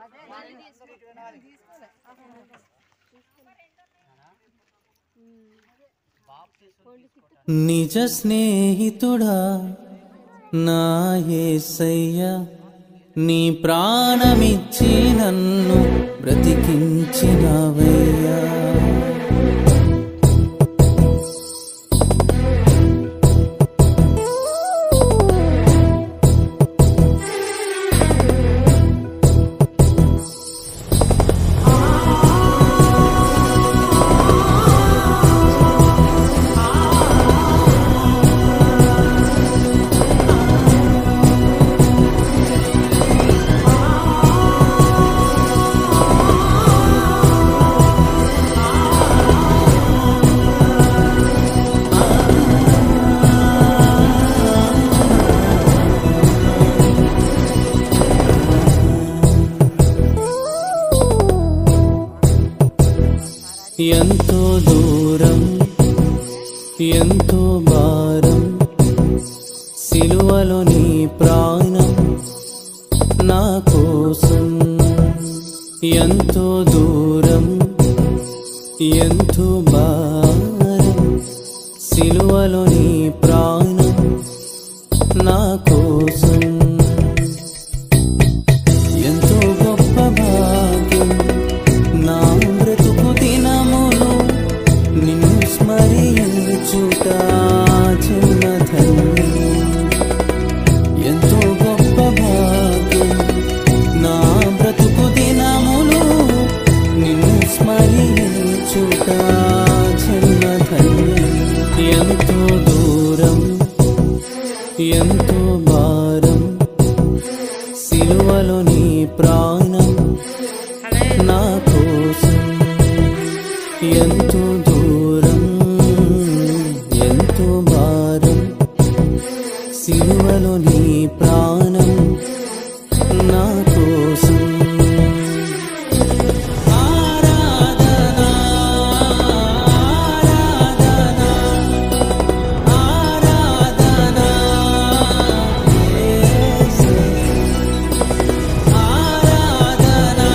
నిజ స్నేహితుడా నా యేసయ్య నీ ప్రాణమిచ్చి నన్ను బ్రతికించినవయ్యా ఎంతో దూరం ఎంతో భారం సిలువలో నీ ప్రాణం నా కోసం ఎంతో దూరం ఎంతో భారం సిలువలో నీ ప్రాణం నా కోసం ఎంతో గొప్ప భాగ్యం నా బ్రతుకు దినములు నిన్ను స్మరించుట చిన్న ధన్యం ఎంతో గొప్ప భాగ్యం నా బ్రతుకు దినములు నిన్ను స్మరించుట చిన్న ధన్యం ఎంతో దూరం ఎంతో భారం సిలువలో నీ ప్రాణం నా కోసం ఎంతో దూరం ఎంతో భారం సిలువలో నీ ప్రాణం నా కోసం ఆరాధనా ఆరాధనా ఆరాధనా యేసయ్యా ఆరాధనా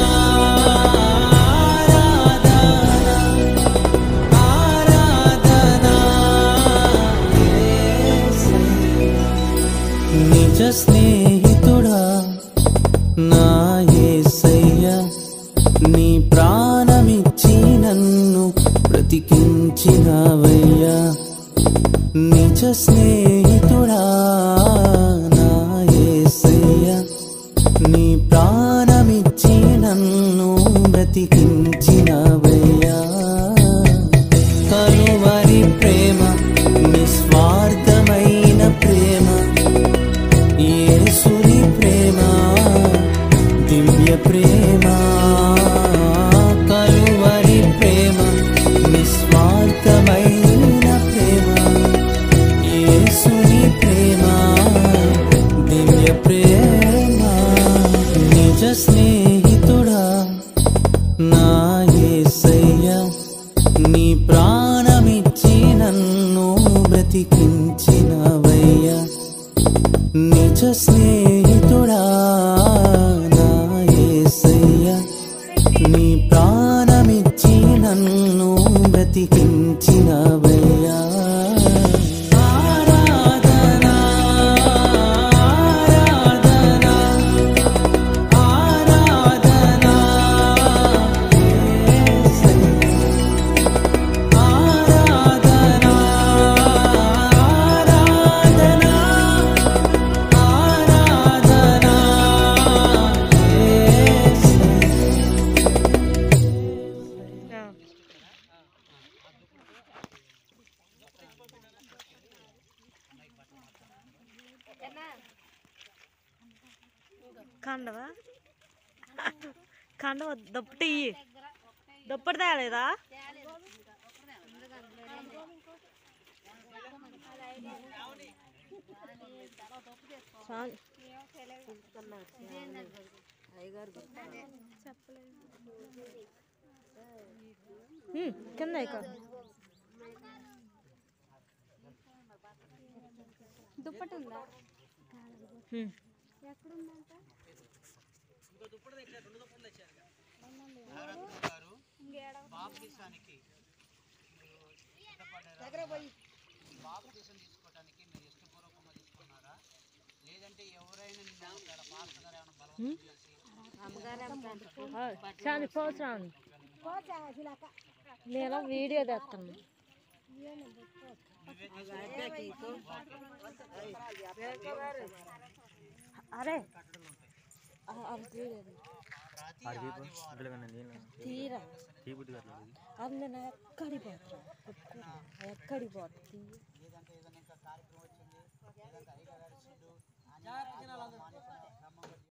ఆరాధనా ఆరాధనా యేసయ్యా నిజ స్నేహితుడా నా యేసయ్య నీ ప్రాణమిచ్చి నన్ను బ్రతికించినవయ్యా నిజ స్నేహితుడా నా యేసయ్య నీ ప్రాణమిచ్చి నన్ను బ్రతికించినవయ్యా కలువరి ప్రేమ నిస్వార్థమైన ప్రేమ యేసుని ప్రేమ దివ్య ప్రేమ కలువరి ప్రేమ నిస్వార్థమైన ప్రేమ యేసుని ప్రేమ దివ్య ప్రేమ నిజ స్నేహితుడా నా యేసయ్య నీ ప్రాణమిచ్చి నన్ను బ్రతికించినవయ్యా నిజ స్నేహితుడా నా యేసయ్య నీ ప్రాణమిచ్చి నన్ను బ్రతికించినవయ్యా ఆరాధనా ఆరాధనా ఆరాధనా యేసయ్యా ఆరాధనా ఆరాధనా ఆరాధనా యేసయ్యా కండవ కండవ దప్పటి ఇయ్యి. దప్పటి తేలేదా చాలు. ఉమ్, కింద ఇక దుప్పటి ఉందా ఉమ్. ఎక్కడుందంట నవరత్న గారు బాప్తిసానికి మీరు ఇష్టపడ్డారా? బాప్తిసం తీసుకోవడానికి మీరు ఇష్టపూర్వకంగా తీసుకున్నారా లేదంటే ఎవరైనా నిన్న ఒకవేళ పాస్టర్ గారు ఏమైనా బలవంతం చేసి చాని పోసాను నేను వీడియో తెస్తాను అరే ఆ- అది తీయలేదు. ప్రతి ఆదివారం తీరా అది నేను ఎక్కడి పోతా ఎక్కడి పోతా తీయ లేదంటే ఏదైనా ఇంకా కార్యక్రమం వచ్చింది లేదంటే అయ్యగారు వచ్చిండు అని క్రమంగా